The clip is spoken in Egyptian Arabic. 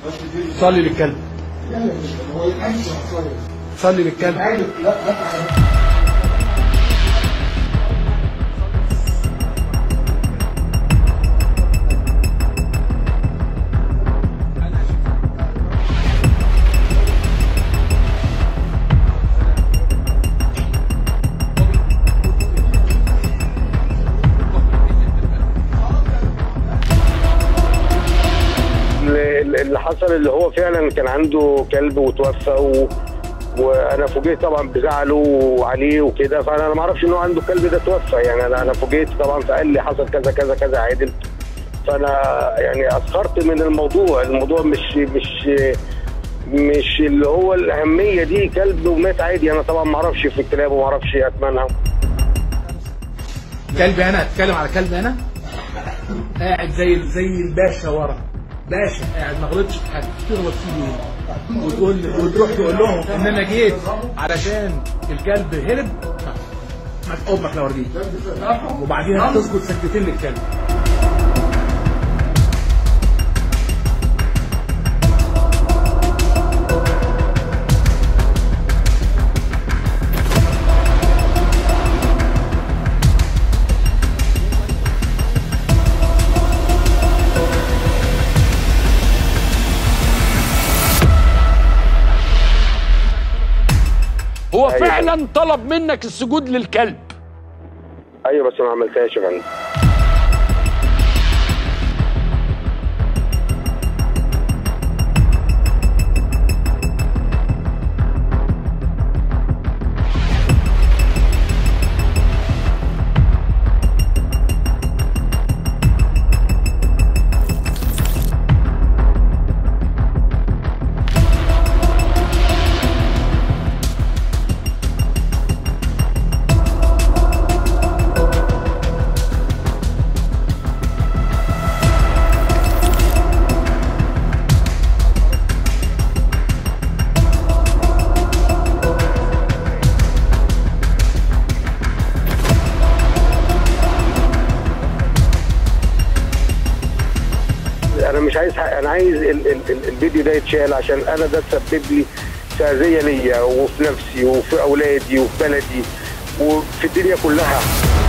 صلي للكلب هو يتعيش صلي للكلب لا لا اللي حصل اللي هو فعلا كان عنده كلب وتوفى و... وانا فوجئت طبعا بزعله عليه وكده فانا ما اعرفش ان هو عنده الكلب ده توفى يعني انا انا فوجئت طبعا فقال لي حصل كذا كذا كذا عادل فانا يعني اسخرت من الموضوع الموضوع مش مش مش اللي هو الاهميه دي كلب ومات عادي انا طبعا ما اعرفش في الكلاب وما اعرفش اثمنها كلب انا اتكلم على كلب انا قاعد زي زي الباشا ورا باشا قاعد ما غلطش في حاجه تغلط فيه ليه وتقول وتروح تقول لهم ان انا جيت علشان الكلب هرب ما امك لو رضيت وبعدين هتسكت سكتين للكلب هو أيوة. فعلا طلب منك السجود للكلب ايوه بس ما عملتهاش يا فندم انا مش عايز حق. انا عايز ال ال ال الفيديو ده يتشال عشان انا ده تسبب لي تأذية ليا وفي نفسي وفي اولادي وفي بلدي وفي الدنيا كلها